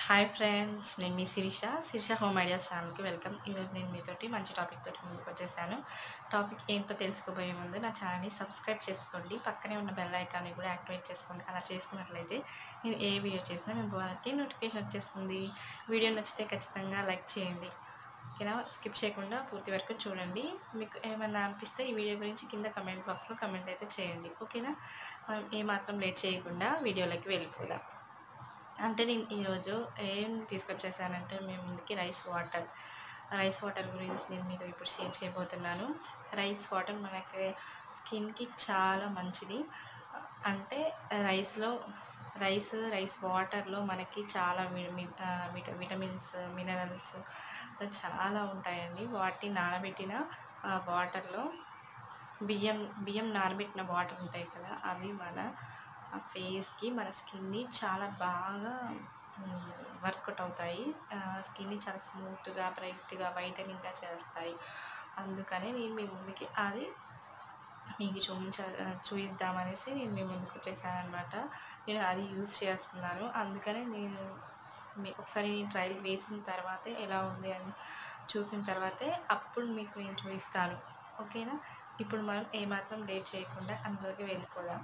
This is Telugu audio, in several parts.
హాయ్ ఫ్రెండ్స్ నేను మీ శిరీష శిరీష హోమ్ ఐడియాస్ ఛానల్కి వెల్కమ్ ఈరోజు నేను మీతోటి మంచి టాపిక్ తోటి ముందుకు వచ్చేసాను టాపిక్ ఏంటో తెలుసుకోబోయే ముందు నా ఛానల్ని సబ్స్క్రైబ్ చేసుకోండి పక్కనే ఉన్న బెల్ ఐకాన్ని కూడా యాక్టివేట్ చేసుకోండి అలా చేసుకున్నట్లయితే నేను ఏ వీడియో చేసినా మీ వారికి నోటిఫికేషన్ వచ్చేస్తుంది వీడియో నచ్చితే ఖచ్చితంగా లైక్ చేయండి ఓకేనా స్కిప్ చేయకుండా పూర్తి వరకు చూడండి మీకు ఏమైనా అనిపిస్తే ఈ వీడియో గురించి కింద కమెంట్ బాక్స్లో కమెంట్ అయితే చేయండి ఓకేనా మనం ఏమాత్రం లేట్ చేయకుండా వీడియోలోకి వెళ్ళిపోదాం అంటే నేను ఈరోజు ఏం తీసుకొచ్చేసానంటే మేము ముందుకి రైస్ వాటర్ రైస్ వాటర్ గురించి నేను మీతో ఇప్పుడు షేర్ చేయబోతున్నాను రైస్ వాటర్ మనకి స్కిన్కి చాలా మంచిది అంటే రైస్లో రైస్ రైస్ వాటర్లో మనకి చాలా వి- వి- ఆ, విట విటమిన్స్ మినరల్స్ చాలా ఉంటాయండి వాటిని నానబెట్టిన ఆ వాటర్లో బియ్యం బియ్యం నానబెట్టిన వాటర్ ఉంటాయి కదా అవి మన ఆ ఫేస్కి మన స్కిన్ని చాలా బాగా వర్కౌట్ అవుతాయి స్కిన్ని చాలా స్మూత్గా బ్రైట్గా వైటనింగ్గా చేస్తాయి అందుకనే నేను మీ ముందుకి అది మీకు చూపించ చూపిద్దామనేసి నేను మీ ముందుకు వచ్చేసాను అనమాట నేను అది యూజ్ చేస్తున్నాను అందుకనే నేను మీ ఒకసారి ట్రయల్ వేసిన తర్వాతే ఎలా ఉంది అని చూసిన తర్వాతే అప్పుడు మీకు నేను చూపిస్తాను ఓకేనా ఇప్పుడు మనం ఏమాత్రం లేట్ చేయకుండా అందులోకి వెళ్ళిపోదాం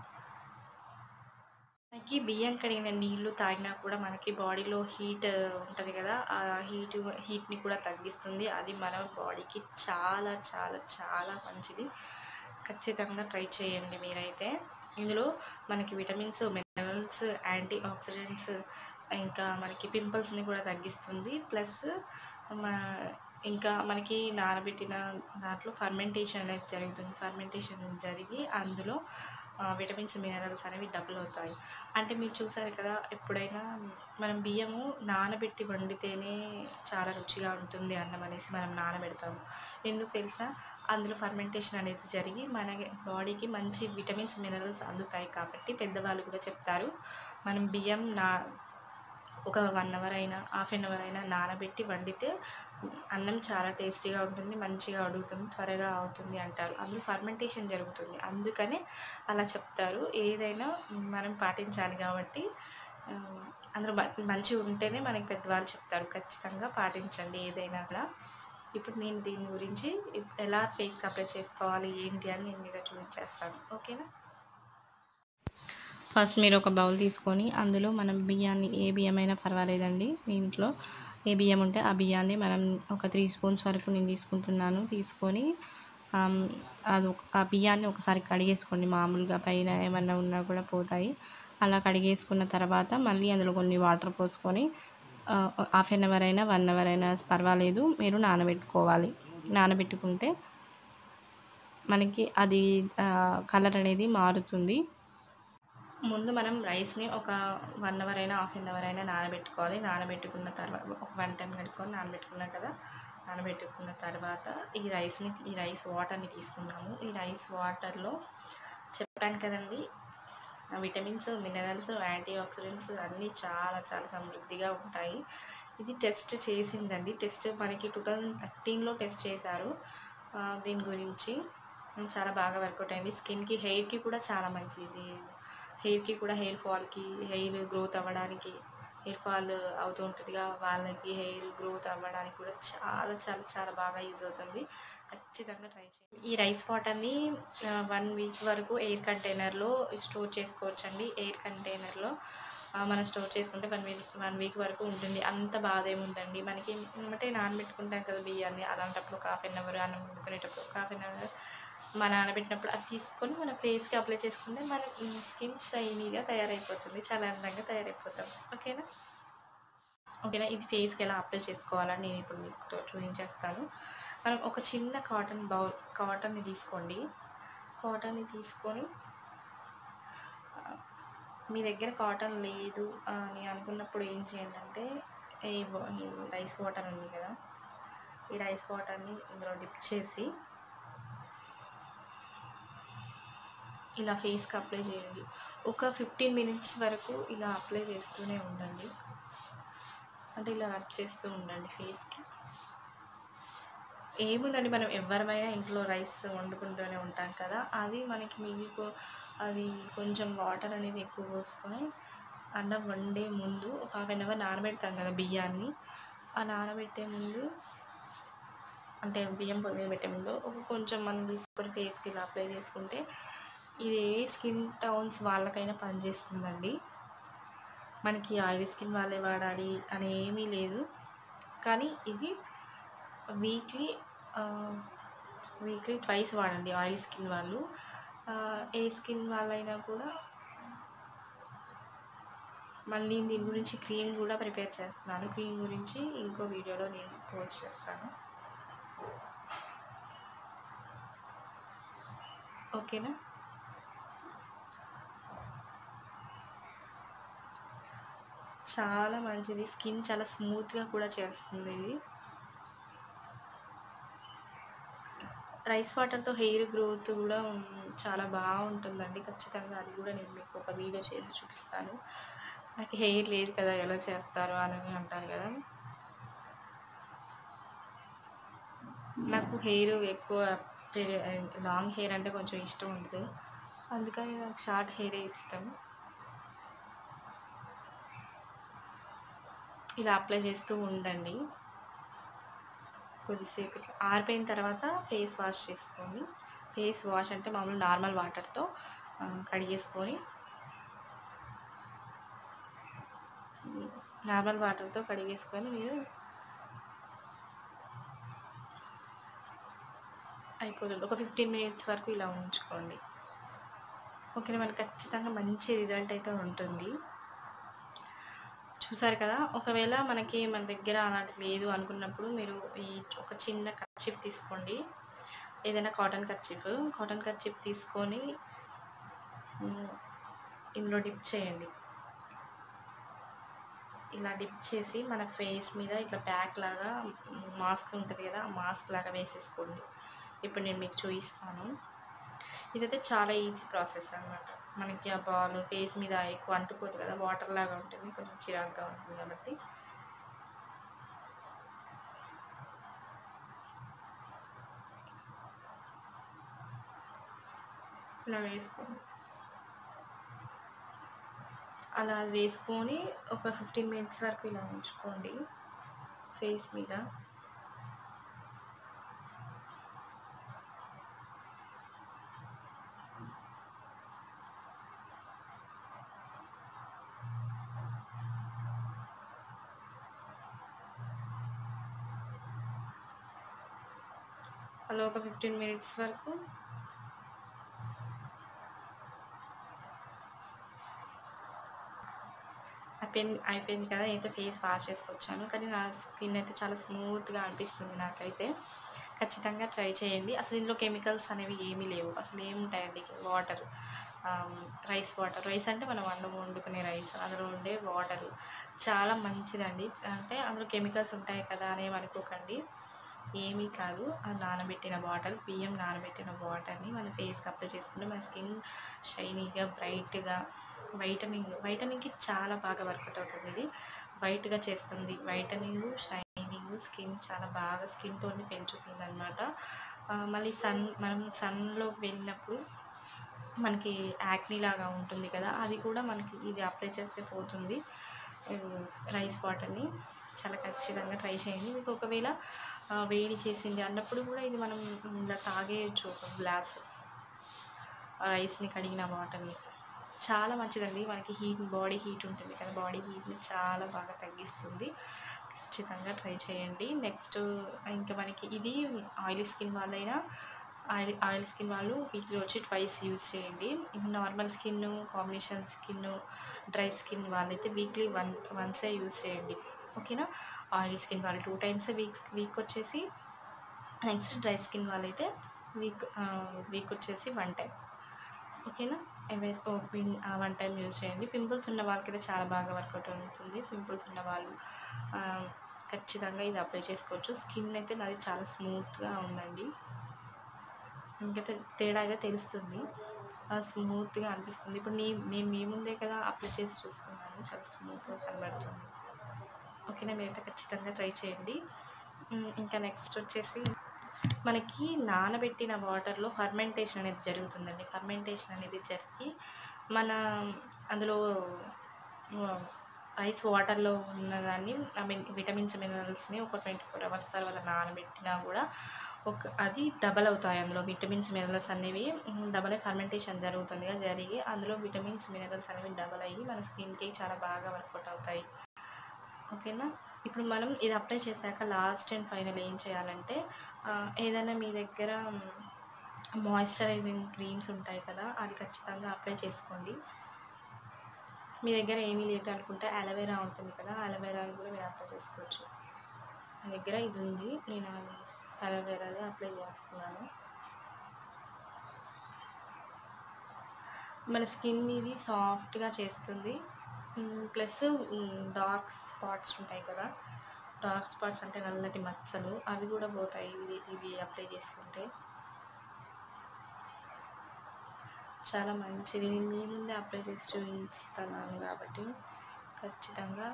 మనకి బియ్యం కడిగిన నీళ్లు తాగినా కూడా మనకి బాడీలో హీట్ ఉంటుంది కదా ఆ హీట్ హీట్ని కూడా తగ్గిస్తుంది అది మన బాడీకి చాలా చాలా చాలా మంచిది ఖచ్చితంగా ట్రై చేయండి మీరైతే ఇందులో మనకి విటమిన్స్ మినరల్స్ యాంటీ ఆక్సిడెంట్స్ ఇంకా మనకి పింపుల్స్ని కూడా తగ్గిస్తుంది ప్లస్ ఇంకా మనకి నానబెట్టిన దాంట్లో ఫర్మెంటేషన్ అనేది జరుగుతుంది ఫర్మెంటేషన్ జరిగి అందులో ఆ, విటమిన్స్ మినరల్స్ అనేవి డబుల్ అవుతాయి అంటే మీరు చూసారు కదా ఎప్పుడైనా మనం బియ్యము నానబెట్టి వండితేనే చాలా రుచిగా ఉంటుంది అన్నం అనేసి మనం నానబెడతాము ఎందుకు తెలుసా అందులో ఫర్మెంటేషన్ అనేది జరిగి మన బాడీకి మంచి విటమిన్స్ మినరల్స్ అందుతాయి కాబట్టి పెద్దవాళ్ళు కూడా చెప్తారు మనం బియ్యం నా ఒక వన్ అవర్ అయినా హాఫ్ అన్ అవర్ అయినా నానబెట్టి వండితే అన్నం చాలా టేస్టీగా ఉంటుంది మంచిగా ఉడుకుతుంది త్వరగా అవుతుంది అంటారు అందులో ఫర్మెంటేషన్ జరుగుతుంది అందుకనే అలా చెప్తారు ఏదైనా మనం పాటించాలి కాబట్టి ఆ, అందులో మ- మంచిగా ఉంటేనే మనకి పెద్దవాళ్ళు చెప్తారు ఖచ్చితంగా పాటించండి ఏదైనా కూడా ఇప్పుడు నేను దీని గురించి ఇప్- ఎలా ఫేస్కి అప్లై చేసుకోవాలి ఏంటి అని నేను మీద చూపించేస్తాను ఓకేనా ఫస్ట్ మీరు ఒక బౌల్ తీసుకొని అందులో మనం బియ్యాన్ని ఏ బియ్యం అయినా పర్వాలేదండి మీ ఇంట్లో ఏ బియ్యం ఉంటే ఆ బియ్యాన్ని మనం ఒక త్రీ స్పూన్స్ వరకు నేను తీసుకుంటున్నాను తీసుకొని ఆమ్, అది ఒక- ఆ బియ్యాన్ని ఒకసారి కడిగేసుకోండి మామూలుగా పైన ఏమన్నా ఉన్నా కూడా పోతాయి అలా కడిగేసుకున్న తర్వాత మళ్ళీ అందులో కొన్ని వాటర్ పోసుకొని హాఫ్ అన్ అవర్ అయినా వన్ అవర్ అయినా పర్వాలేదు మీరు నానబెట్టుకోవాలి నానబెట్టుకుంటే మనకి అది కలర్ అనేది మారుతుంది ముందు మనం రైస్ని ఒక వన్ అవర్ అయినా హాఫ్ అన్ అవర్ అయినా నానబెట్టుకోవాలి నానబెట్టుకున్న తర్వాత ఒక వన్ టైం కడుక్కొని నానబెట్టుకున్నాం కదా నానబెట్టుకున్న తర్వాత ఈ రైస్ని ఈ రైస్ వాటర్ని తీసుకున్నాము ఈ రైస్ వాటర్లో చెప్పాను కదండి ఆ విటమిన్స్ మినరల్స్ యాంటీ ఆక్సిడెంట్స్ అన్నీ చాలా చాలా సమృద్ధిగా ఉంటాయి ఇది టెస్ట్ చేసిందండి టెస్ట్ మనకి టూ థౌజండ్ థర్టీన్లో టెస్ట్ చేశారు ఆ, దీని గురించి చాలా బాగా వర్కౌట్ అయింది స్కిన్కి హెయిర్కి కూడా చాలా మంచిది ఇది హెయిర్కి కూడా హెయిర్ ఫాల్కి హెయిర్ గ్రోత్ అవ్వడానికి హెయిర్ ఫాల్ అవుతూ ఉంటుందిగా వాళ్ళకి హెయిర్ గ్రోత్ అవ్వడానికి కూడా చాలా చాలా చాలా బాగా యూజ్ అవుతుంది ఖచ్చితంగా ట్రై చేయండి ఈ రైస్ వాటర్ని వన్ వీక్ వరకు ఎయిర్ కంటైనర్లో స్టోర్ చేసుకోవచ్చండి ఎయిర్ కంటైనర్లో మనం స్టోర్ చేసుకుంటే వన్ వీక్ వన్ వీక్ వరకు ఉంటుంది అంత బాధ ఏముందండి మనకి అంటే నానబెట్టుకుంటాం కదా బియ్యాన్ని అలాంటప్పుడు ఒక హాఫ్ అన్ అవర్ అన్నం వండుకునేటప్పుడు ఒక హాఫ్ అన్ అవర్ మన నానబెట్టినప్పుడు అది తీసుకొని మన ఫేస్కి అప్లై చేసుకుంటే మన స్కిన్ షైనీగా తయారైపోతుంది చాలా అందంగా తయారైపోతాం ఓకేనా ఓకేనా ఇది ఫేస్కి ఎలా అప్లై చేసుకోవాలని నేను ఇప్పుడు మీకు తో- చూపించేస్తాను మనం ఒక చిన్న కాటన్ బౌల్ కాటన్ని తీసుకోండి కాటన్ని తీసుకొని ఆ, మీ దగ్గర కాటన్ లేదు అని అనుకున్నప్పుడు ఏం చేయండి అంటే ఈ వా- ఈ రైస్ వాటర్ ఉంది కదా ఈ రైస్ వాటర్ని ఇందులో డిప్ చేసి ఇలా ఫేస్కి అప్లై చేయండి ఒక ఫిఫ్టీన్ మినిట్స్ వరకు ఇలా అప్లై చేస్తూనే ఉండండి అంటే ఇలా రబ్ చేస్తూ ఉండండి ఫేస్కి ఏముందండి మనం ఎవరమైనా ఇంట్లో రైస్ వండుకుంటూనే ఉంటాం కదా అది మనకి మిగిలిపో అది కొంచెం వాటర్ అనేది ఎక్కువ పోసుకొని అన్నం వండే ముందు ఒక హాఫ్ అన్ అవర్ నానబెడతాం కదా బియ్యాన్ని ఆ నానబెట్టే ముందు అంటే బియ్యం పొయ్యి మీద పెట్టే ముందు ఒక కొంచెం మనం తీసుకొని ఫేస్కి ఇలా అప్లై చేసుకుంటే ఇది ఏ స్కిన్ టోన్స్ వాళ్ళకైనా పనిచేస్తుందండి మనకి ఆయిల్ స్కిన్ వాళ్ళే వాడాలి అని ఏమీ లేదు కానీ ఇది వీక్లీ వీక్లీ ట్వైస్ వాడండి ఆయిల్ స్కిన్ వాళ్ళు ఆ, ఏ స్కిన్ వాళ్ళైనా కూడా మళ్ళీ దీని గురించి క్రీమ్ కూడా ప్రిపేర్ చేస్తున్నాను క్రీమ్ గురించి ఇంకో వీడియోలో నేను పోస్ట్ చేస్తాను ఓకేనా చాలా మంచిది స్కిన్ చాలా స్మూత్గా కూడా చేస్తుంది ఇది రైస్ వాటర్తో హెయిర్ గ్రోత్ కూడా ఉమ్, చాలా బాగుంటుందండి ఖచ్చితంగా అది కూడా నేను మీకు ఒక వీడియో చేసి చూపిస్తాను నాకు హెయిర్ లేదు కదా ఎలా చేస్తారు అని అంటారు కదా నాకు హెయిర్ ఎక్కువ లాంగ్ హెయిర్ అంటే కొంచెం ఇష్టం ఉండదు అందుకని నాకు షార్ట్ హెయిరే ఇష్టం ఇలా అప్లై చేస్తూ ఉండండి కొద్దిసేపు ఇట్లా ఆరిపోయిన తర్వాత ఫేస్ వాష్ చేసుకోండి ఫేస్ వాష్ అంటే మామూలు నార్మల్ వాటర్తో కడిగేసుకొని నార్మల్ వాటర్తో కడిగేసుకొని మీరు అయిపోతుంది ఒక ఫిఫ్టీన్ మినిట్స్ వరకు ఇలా ఉంచుకోండి ఓకే మనకి ఖచ్చితంగా మంచి రిజల్ట్ అయితే ఉంటుంది చూసారు కదా ఒకవేళ మనకి మన దగ్గర అలాంటి లేదు అనుకున్నప్పుడు మీరు ఈ ఒక చిన్న కర్చీఫ్ తీసుకోండి ఏదైనా కాటన్ కర్చీఫ్ కాటన్ కర్చీఫ్ తీసుకొని ఉమ్, ఇందులో డిప్ చేయండి ఇలా డిప్ చేసి మన ఫేస్ మీద ఇట్లా ప్యాక్ లాగా మాస్క్ ఉంటుంది కదా ఆ మాస్క్ లాగా వేసేసుకోండి ఇప్పుడు నేను మీకు చూపిస్తాను ఇదైతే చాలా ఈజీ ప్రాసెస్ అన్నమాట మనకి ఆ బాల్ ఫేస్ మీద ఎక్కువ అంటుకోదు కదా వాటర్ లాగా ఉంటుంది కొంచెం చిరాగ్గా ఉంటుంది కాబట్టి ఇలా వేసుకోండి అలా వేసుకొని ఒక ఫిఫ్టీన్ మినిట్స్ వరకు ఇలా ఉంచుకోండి ఫేస్ మీద అలా ఒక ఫిఫ్టీన్ మినిట్స్ వరకు అయిపోయింది అయిపోయింది కదా అయితే ఫేస్ వాష్ చేసుకొచ్చాను కానీ నా స్కిన్ అయితే చాలా స్మూత్గా అనిపిస్తుంది నాకైతే ఖచ్చితంగా ట్రై చేయండి అసలు ఇందులో కెమికల్స్ అనేవి ఏమీ లేవు అసలు ఏముంటాయండి వాటర్ రైస్ వాటర్ రైస్ అంటే మనం అన్నం వండుకునే రైస్ అందులో ఉండే వాటర్ చాలా మంచిదండి అంటే అందులో కెమికల్స్ ఉంటాయి కదా అని అనుకోకండి ఏమీ కాదు ఆ నానబెట్టిన వాటర్ బియ్యం నానబెట్టిన వాటర్ని మన ఫేస్కి అప్లై చేసుకుంటే మన స్కిన్ షైనీగా బ్రైట్గా వైటనింగ్ వైటనింగ్కి చాలా బాగా వర్కౌట్ అవుతుంది ఇది వైట్గా చేస్తుంది వైటనింగ్ షైనింగ్ స్కిన్ చాలా బాగా స్కిన్ టోన్ని పెంచుతుంది అనమాట మళ్ళీ సన్ మనం సన్లోకి వెళ్ళినప్పుడు మనకి యాక్నీ లాగా ఉంటుంది కదా అది కూడా మనకి ఇది అప్లై చేస్తే పోతుంది రైస్ వాటర్ని చాలా ఖచ్చితంగా ట్రై చేయండి మీకు ఒకవేళ ఆ, వేడి చేసింది అన్నప్పుడు కూడా ఇది మనం ఇలా తాగేయచ్చు ఒక గ్లాస్ రైస్ని కడిగిన వాటర్ని చాలా మంచిదండి మనకి హీట్ బాడీ హీట్ ఉంటుంది కదా బాడీ హీట్ని చాలా బాగా తగ్గిస్తుంది ఖచ్చితంగా ట్రై చేయండి నెక్స్ట్ ఇంకా మనకి ఇది ఆయిలీ స్కిన్ వాళ్ళైనా ఆయిల్ ఆయిల్ స్కిన్ వాళ్ళు వీటిలో వచ్చి ట్వైస్ యూజ్ చేయండి normal skin combination skin dry skin వాళ్ళైతే వీక్లీ వన్ వన్సే యూజ్ చేయండి ఓకేనా ఆయిల్ స్కిన్ వాళ్ళు టూ టైమ్స్ వీక్ వీక్ వచ్చేసి నెక్స్ట్ డ్రై స్కిన్ వాళ్ళైతే వీక్ వీక్ వచ్చేసి వన్ టైం ఓకేనా ఎవరైతే పిన్ వన్ టైం యూజ్ చేయండి పింపుల్స్ ఉన్న వాళ్ళకైతే చాలా బాగా వర్కౌట్ ఉంటుంది పింపుల్స్ ఉన్న వాళ్ళు ఆ, ఖచ్చితంగా ఇది అప్లై చేసుకోవచ్చు స్కిన్ అయితే నాది చాలా స్మూత్గా ఉందండి ఇంకైతే తేడా అయితే తెలుస్తుంది స్మూత్గా అనిపిస్తుంది ఇప్పుడు నీ నేను మీ ముందే కదా అప్లై చేసి చూసుకున్నాను చాలా స్మూత్గా కనబడుతుంది ఓకేనా మీరైతే ఖచ్చితంగా ట్రై చేయండి ఉమ్, ఇంకా నెక్స్ట్ వచ్చేసి మనకి నానబెట్టిన వాటర్లో ఫర్మెంటేషన్ అనేది జరుగుతుందండి ఫర్మెంటేషన్ అనేది జరిగి మన అందులో ఐస్ వాటర్లో ఉన్నదాన్ని ఐ మీన్ విటమిన్స్ మినరల్స్ని ఒక ట్వంటీ ఫోర్ అవర్స్ తర్వాత నానబెట్టినా కూడా ఒక అది డబల్ అవుతాయి అందులో విటమిన్స్ మినరల్స్ అనేవి డబల్ ఫర్మెంటేషన్ జరుగుతుంది కదా జరిగి అందులో విటమిన్స్ మినరల్స్ అనేవి డబల్ అయ్యి మన స్కిన్కి చాలా బాగా వర్కౌట్ అవుతాయి ఓకేనా ఇప్పుడు మనం ఇది అప్లై చేశాక లాస్ట్ అండ్ ఫైనల్ ఏం చేయాలంటే ఆ, ఏదైనా మీ దగ్గర మాయిశ్చరైజింగ్ క్రీమ్స్ ఉంటాయి కదా అది ఖచ్చితంగా అప్లై చేసుకోండి మీ దగ్గర ఏమీ లేదు అనుకుంటే అలోవెరా ఉంటుంది కదా అలోవెరాని కూడా మీరు అప్లై చేసుకోవచ్చు నా దగ్గర ఇది ఉంది నేను అలోవెరాది అప్లై చేస్తున్నాను మన స్కిన్ ఇది సాఫ్ట్గా చేస్తుంది ప్లస్ డార్క్ స్పాట్స్ ఉంటాయి కదా డార్క్ స్పాట్స్ అంటే నల్లటి మచ్చలు అవి కూడా పోతాయి ఇది ఇది అప్లై చేసుకుంటే చాలా మంచిది నేను మీ ముందే అప్లై చేసి చూపిస్తున్నాను కాబట్టి ఖచ్చితంగా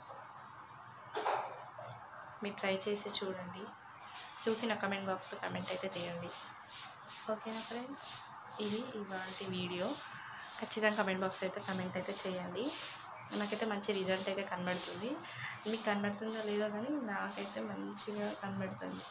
మీరు ట్రై చేసి చూడండి చూసి నా కమెంట్ బాక్స్లో కమెంట్ అయితే చేయండి ఓకేనా ఫ్రెండ్స్ ఇది ఇవాళ వీడియో ఖచ్చితంగా కమెంట్ బాక్స్ అయితే కమెంట్ అయితే చేయండి నాకైతే మంచి రిజల్ట్ అయితే కనబడుతుంది మీకు కనబడుతుందో లేదో కానీ నాకైతే మంచిగా కనబడుతుంది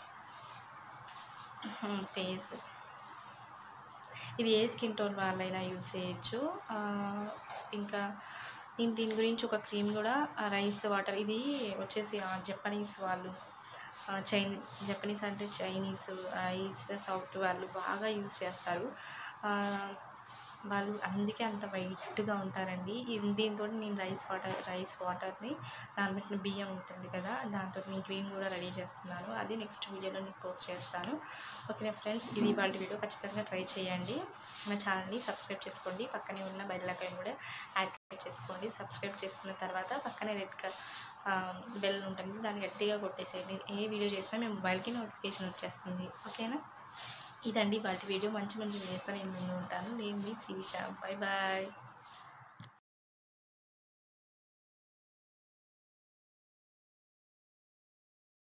ఫేస్ ఇది ఏ స్కిన్ టోన్ వాళ్ళైనా యూజ్ చేయొచ్చు ఆ, ఇంకా నేను దీని గురించి ఒక క్రీమ్ కూడా రైస్ వాటర్ ఇది వచ్చేసి ఆ జపనీస్ వాళ్ళు చైనీ జపనీస్ అంటే చైనీస్ ఈస్ట్ సౌత్ వాళ్ళు బాగా యూజ్ చేస్తారు ఆ, వాళ్ళు అందుకే అంత వైట్గా ఉంటారండి ఇది- దీంతో నేను రైస్ వాటర్ రైస్ వాటర్ని నానబెట్టిన బియ్యం ఉంటుంది కదా దాంతో నేను క్రీమ్ కూడా రెడీ చేస్తున్నాను అది నెక్స్ట్ వీడియోలో నేను పోస్ట్ చేస్తాను ఓకే ఫ్రెండ్స్ ఇది వాళ్ళ వీడియో ఖచ్చితంగా ట్రై చేయండి నా ఛానల్ని సబ్స్క్రైబ్ చేసుకోండి పక్కనే ఉన్న బెల్ ఐకాన్ కూడా యాక్టివేట్ చేసుకోండి సబ్స్క్రైబ్ చేసుకున్న తర్వాత పక్కనే రెడ్ బెల్ ఉంటుంది దాన్ని గట్టిగా కొట్టేసేయండి ఏ వీడియో చేసినా మీ మొబైల్కి నోటిఫికేషన్ వచ్చేస్తుంది ఓకేనా ఇదండి వాటి వీడియో మంచి మంచి వీడియోస్తో నేను ముందు ఉంటాను నేను మీ శిరీష బాయ్ బాయ్